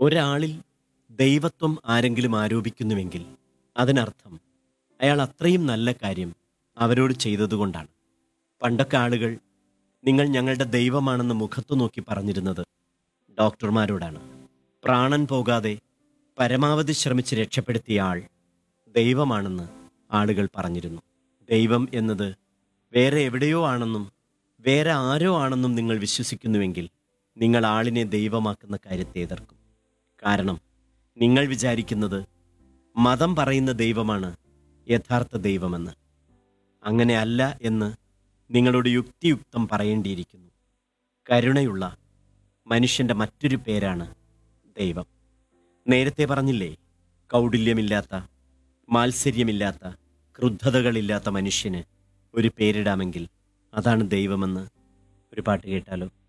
ഒരാളിൽ ദൈവത്വം ആരെങ്കിലും ആരോപിക്കുന്നുവെങ്കിൽ അതിനർത്ഥം അയാൾ അത്രയും നല്ല കാര്യം അവരോട് ചെയ്തതുകൊണ്ടാണ് പണ്ടൊക്കെ ആളുകൾ നിങ്ങൾ ഞങ്ങളുടെ ദൈവമാണെന്ന് മുഖത്തു നോക്കി പറഞ്ഞിരുന്നത് ഡോക്ടർമാരോടാണ് പ്രാണൻ പോകാതെ പരമാവധി ശ്രമിച്ച് രക്ഷപ്പെടുത്തിയ ആൾ ദൈവമാണെന്ന് ആളുകൾ പറഞ്ഞിരുന്നു ദൈവം എന്നത് വേറെ എവിടെയോ ആണെന്നും വേറെ ആരോ ആണെന്നും നിങ്ങൾ വിശ്വസിക്കുന്നുവെങ്കിൽ നിങ്ങൾ ആളിനെ ദൈവമാക്കുന്ന കാര്യത്തെ എതിർക്കും കാരണം നിങ്ങൾ വിചാരിക്കുന്നത് മതം പറയുന്ന ദൈവമാണ് യഥാർത്ഥ ദൈവമെന്ന് അങ്ങനെ അല്ല എന്ന് നിങ്ങളോട് യുക്തിയുക്തം പറയേണ്ടിയിരിക്കുന്നു കരുണയുള്ള മനുഷ്യന്റെ മറ്റൊരു പേരാണ് ദൈവം നേരത്തെ പറഞ്ഞില്ലേ കൗടില്യമില്ലാത്ത മാത്സര്യമില്ലാത്ത ക്രുദ്ധതകളില്ലാത്ത മനുഷ്യന് ഒരു പേരിടാമെങ്കിൽ അതാണ് ദൈവമെന്ന് ഒരു പാട്ട് കേട്ടാലോ